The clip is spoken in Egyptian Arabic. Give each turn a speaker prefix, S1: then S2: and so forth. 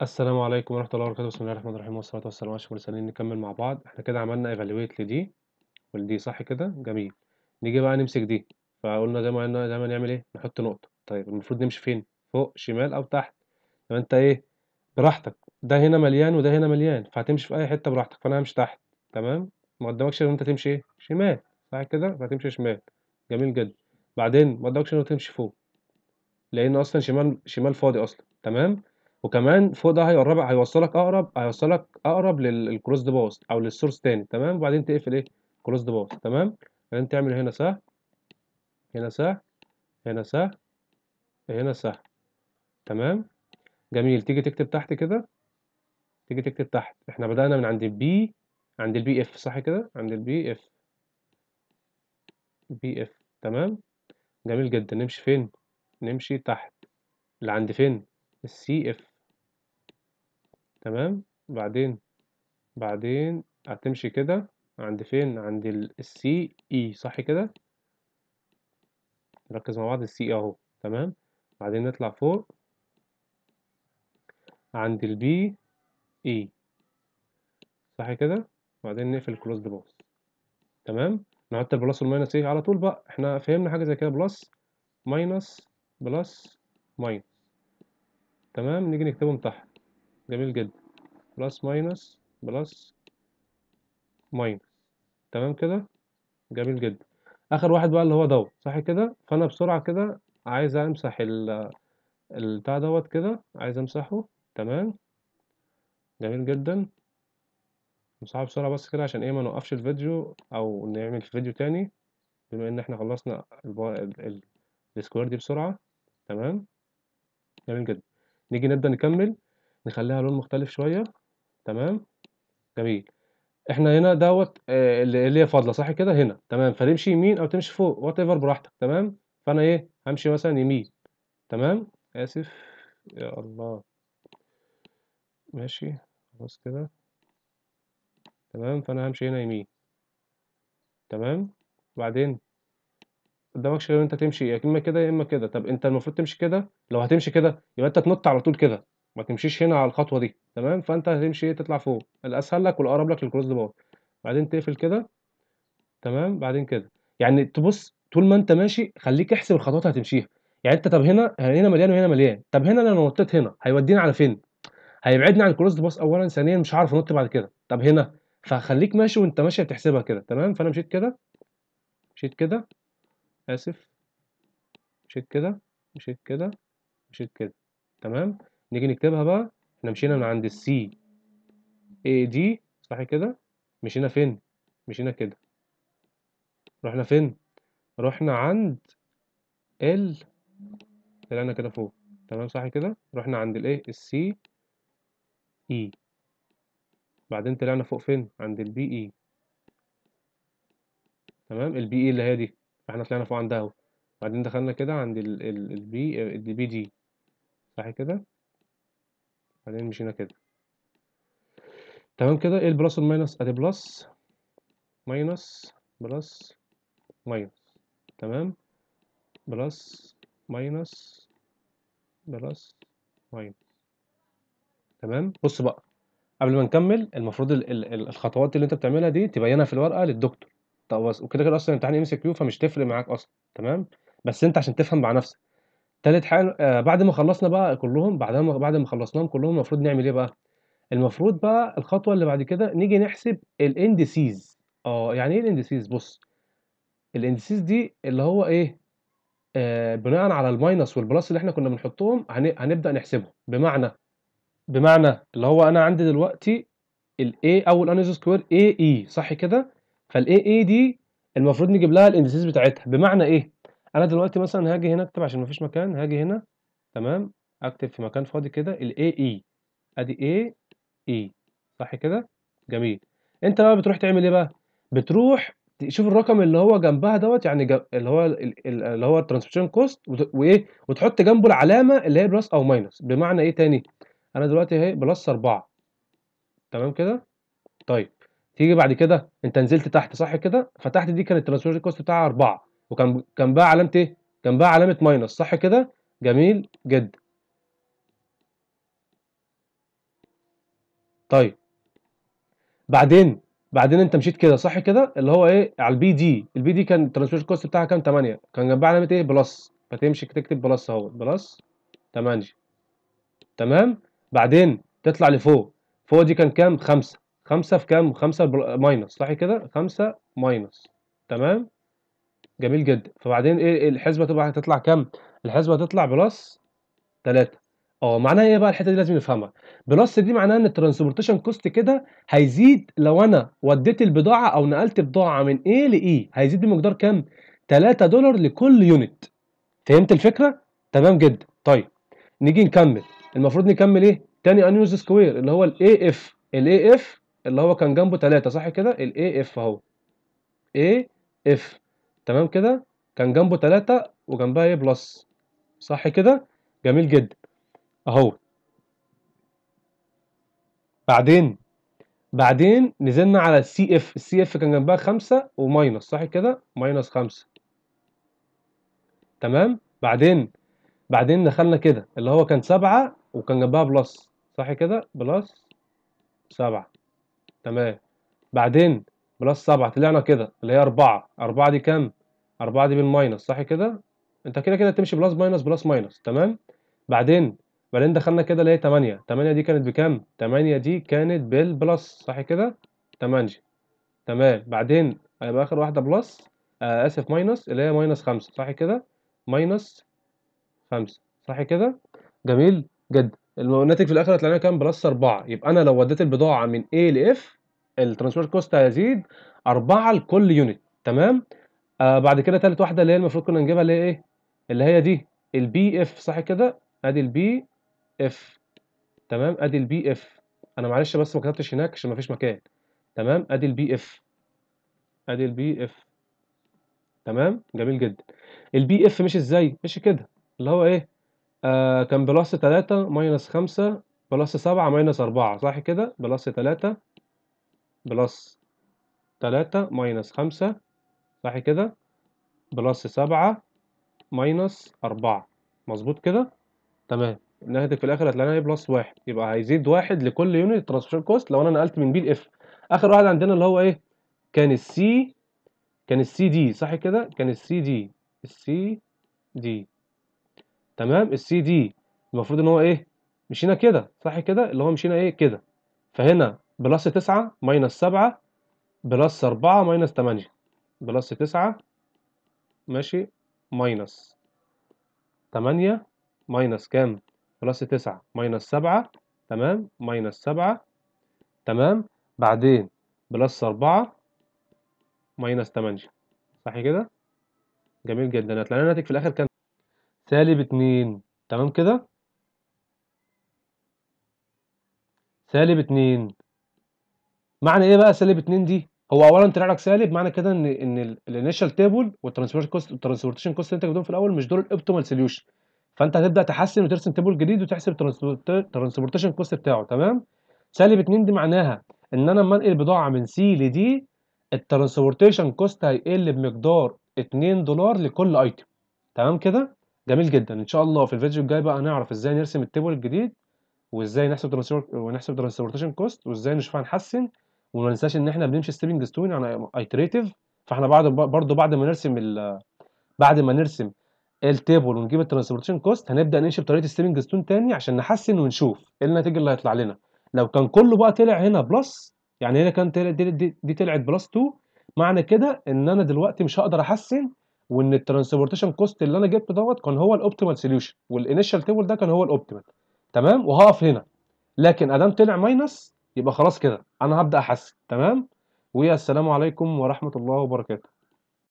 S1: السلام عليكم ورحمة الله وبركاته بسم الله الرحمن الرحيم والصلاة والسلام على أشرف المرسلين نكمل مع بعض احنا كده عملنا evaluate لدي ولدي صح كده جميل نيجي بقى نمسك دي فقلنا زي ما قلنا زي ما نعمل ايه نحط نقطة طيب المفروض نمشي فين فوق شمال أو تحت طب انت ايه براحتك ده هنا مليان وده هنا مليان فهتمشي في أي حتة براحتك فأنا همشي تحت تمام ما قدامكش غير إن انت تمشي ايه شمال صح كده فهتمشي شمال جميل جدا بعدين ما قدامكش غير إن انت تمشي فوق لأن أصلا شمال شمال فاضي أصلا تمام وكمان فوق ده هيقربك هيوصلك اقرب هيوصلك اقرب للكروس باص او للسورس تاني تمام وبعدين تقفل ايه كروس باص تمام بعدين تعمل هنا سهم هنا سهم هنا سهم هنا سهم تمام جميل تيجي تكتب تحت كده تيجي تكتب تحت احنا بدأنا من عند البي عند البي اف صح كده عند البي اف بي اف تمام جميل جدا نمشي فين نمشي تحت اللي عند فين السي اف تمام بعدين بعدين هتمشي كده عند فين عند السي اي صح كده نركز مع بعض السي اهو تمام بعدين نطلع فوق عند البي اي صح كده بعدين نقفل الكلوز باص تمام نحط البلس والماينس ايه على طول بقى احنا فهمنا حاجه زي كده بلس ماينس بلس ماينس تمام نيجي نكتبهم تحت جميل جدا بلس ماينس بلس ماينس تمام كده جميل جدا اخر واحد بقى اللي هو دوت صح كده فانا بسرعه كده عايز امسح ال البتاع دوت كده عايز امسحه تمام جميل جدا امسحه بسرعه بس كده عشان ايه ما نوقفش الفيديو او نعمل فيديو تاني بما ان احنا خلصنا السكوير دي بسرعه تمام جميل جدا نيجي نبدا نكمل نخليها لون مختلف شويه تمام جميل احنا هنا دوت آه اللي هي فاضله صح كده هنا تمام فتمشي يمين او تمشي فوق وات ايفر براحتك تمام فانا ايه همشي مثلا يمين تمام اسف يا الله ماشي خلاص كده تمام فانا همشي هنا يمين تمام بعدين قدامكش غير انت تمشي يا اما كده يا اما كده طب انت المفروض تمشي كده لو هتمشي كده يبقى انت تنط على طول كده ما تمشيش هنا على الخطوه دي تمام فانت هتمشي ايه تطلع فوق الاسهل لك والاقرب لك للكروس بار بعدين تقفل كده تمام بعدين كده يعني تبص طول ما انت ماشي خليك احسب الخطوات هتمشيها يعني انت طب هنا هنا مليان وهنا مليان طب هنا لو نطيت هنا هيودينا على فين هيبعدني عن الكروس باص اولا ثانيا مش هعرف انط بعد كده طب هنا فخليك ماشي وانت ماشي بتحسبها كده تمام فانا مشيت كده مشيت كده اسف مشيت كده مشيت كده مشيت كده تمام نيجي نكتبها بقى احنا مشينا من عند السي اي دي صح كده مشينا فين مشينا كده رحنا فين رحنا عند ال طلعنا كده فوق تمام صح كده رحنا عند الايه السي اي بعدين طلعنا فوق فين عند البي اي تمام البي اي اللي هي دي احنا طلعنا فوق عندها اهو بعدين دخلنا كده عند البي البي دي صح كده بعدين مشينا كده تمام كده ايه البلس والماينس ادي بلس ماينس بلس ماينس تمام بلس ماينس بلس ماينس تمام بص بقى قبل ما نكمل المفروض ال ال الخطوات اللي انت بتعملها دي تبينها في الورقه للدكتور طب وكده كده اصلا امتحان ام سي كيو فمش تفرق معاك اصلا تمام بس انت عشان تفهم مع نفسك تالت حاجه آه بعد ما خلصنا بقى كلهم بعد ما بعد ما خلصناهم كلهم المفروض نعمل ايه بقى المفروض بقى الخطوه اللي بعد كده نيجي نحسب الاندسيز اه يعني ايه الاندسيز بص الاندسيز دي اللي هو ايه آه بناء على الماينس والبلس اللي احنا كنا بنحطهم هنبدا نحسبهم بمعنى بمعنى اللي هو انا عندي دلوقتي الاي او الانيز سكوير اي اي صح كده فالاي اي دي المفروض نجيب لها الاندسيز بتاعتها بمعنى ايه انا دلوقتي مثلا هاجي هنا اكتب عشان مفيش مكان هاجي هنا تمام اكتب في مكان فاضي كده الاي اي ادي اي اي صح كده جميل انت بقى بتروح تعمل ايه بقى بتروح تشوف الرقم اللي هو جنبها دوت يعني جم... اللي هو اللي هو الترانسبورتيشن كوست وايه وتحط جنبه العلامه اللي هي بلس او ماينس بمعنى ايه تاني انا دلوقتي اهي بلس 4 تمام كده طيب تيجي بعد كده انت نزلت تحت صح كده فتحت دي كانت الترانسبورتيشن كوست بتاعها 4 وكان كان بقى علامه ايه كان بقى علامه ماينس صح كده جميل جدا طيب بعدين بعدين انت مشيت كده صح كده اللي هو ايه على البي دي البي دي كان الترانسفير كوست بتاعها كام 8 كان جنبها علامه ايه بلس فتمشي تكتب بلس اهو بلس 8 تمام بعدين تطلع لفوق فوق دي كان كام 5 5 في كام 5 ماينس صح كده 5 ماينس تمام جميل جدا فبعدين ايه الحسبه تبقى هتطلع كام الحسبه هتطلع بلس 3 اه معناها ايه بقى الحته دي لازم نفهمها بلس دي معناها ان الترانسبورتيشن كوست كده هيزيد لو انا وديت البضاعه او نقلت بضاعه من A ل E هيزيد بمقدار كام 3 دولار لكل يونت فهمت الفكره تمام جدا طيب نيجي نكمل المفروض نكمل ايه تاني انيوز سكوير اللي هو الاي اف الاي اف اللي هو كان جنبه 3 صح كده الاي اف اهو اي اف تمام كده كان جنبه 3 وجنبها ايه بلس صح كده جميل جدا اهو بعدين بعدين نزلنا على السي اف السي اف كان جنبها 5 وماينس صح كده ماينس 5 تمام بعدين بعدين دخلنا كده اللي هو كان 7 وكان جنبها بلس صح كده بلس 7 تمام بعدين بلس 7 طلعنا كده اللي هي 4 4 دي كام 4 دي بالماينس صح كده انت كده كده تمشي بلس ماينس بلس ماينس تمام بعدين بعدين دخلنا كده اللي هي 8 8 دي كانت بكام 8 دي كانت بالبلس صح كده 8 تمام بعدين هيبقى اخر واحده بلس آه اسف ماينس اللي هي ماينس 5 صح كده ماينس 5 صح كده جميل جدا الناتج في الاخر هتلاقينا كام بلس 4 يبقى انا لو وديت البضاعه من A ل F الترانسفير كوست هيزيد 4 لكل يونت تمام آه بعد كده تالت واحده اللي هي المفروض كنا نجيبها اللي هي ايه اللي هي دي البي اف صح كده ادي البي اف تمام ادي البي اف انا معلش بس ما كتبتش هناك عشان ما فيش مكان تمام ادي البي اف ادي البي اف تمام جميل جدا البي اف مش ازاي مش كده اللي هو ايه آه كان بلس 3 ماينس 5 بلس 7 ماينس 4 صح كده بلس 3 بلس 3 ماينس 5 صح كده بلس 7 ماينس 4 مظبوط كده تمام الناتج في الاخر هتلاقينا ايه بلس 1 يبقى هيزيد واحد لكل يونت ترانسفير كوست لو انا نقلت من بي لاف اخر واحد عندنا اللي هو ايه كان السي كان السي دي صح كده كان السي دي السي دي تمام السي دي المفروض ان هو ايه مشينا كده صح كده اللي هو مشينا ايه كده فهنا بلس 9 ماينس 7 بلس 4 ماينس 8 بلس 9 ماشي ماينس 8 ماينس كام بلس 9 ماينس 7 تمام ماينس 7 تمام بعدين بلس 4 ماينس 8 صح كده جميل جدا هتلاقي الناتج في الاخر كان سالب 2 تمام كده سالب 2 معنى ايه بقى سالب 2 دي هو اولا طلع لك سالب معنى كده ان ان الانيشال تيبل والترانسفير كوست والترانسبورتيشن كوست اللي انت جبتهم في الاول مش دول الاوبتيمال سوليوشن فانت هتبدا تحسن وترسم تيبل جديد وتحسب الترانسبورتيشن كوست بتاعه تمام سالب 2 دي معناها ان انا لما انقل بضاعه من سي لدي الترانسبورتيشن كوست هيقل بمقدار 2 دولار لكل ايتم تمام كده جميل جدا ان شاء الله في الفيديو الجاي بقى هنعرف ازاي نرسم التيبل الجديد وازاي نحسب ترانسفير ونحسب ترانسبورتيشن كوست وازاي نشوف هنحسن وما ننساش ان احنا بنمشي ستيبنج ستون يعني ايتريتيف فاحنا بعد برضه بعد ما نرسم بعد ما نرسم التيبل ونجيب الترانسبورتيشن كوست هنبدا نمشي بطريقه ستيبنج ستون تاني عشان نحسن ونشوف ايه النتيجه اللي هيطلع لنا لو كان كله بقى طلع هنا بلس يعني هنا كان طلع دي, دي, دي طلعت بلس 2 معنى كده ان انا دلوقتي مش هقدر احسن وان الترانسبورتيشن كوست اللي انا جبته دوت كان هو الاوبتيمال سوليوشن والانيشال تيبل ده كان هو الاوبتيمال تمام وهقف هنا لكن ادام طلع ماينس يبقى خلاص كده انا هبدا احسن تمام والسلام عليكم ورحمه الله وبركاته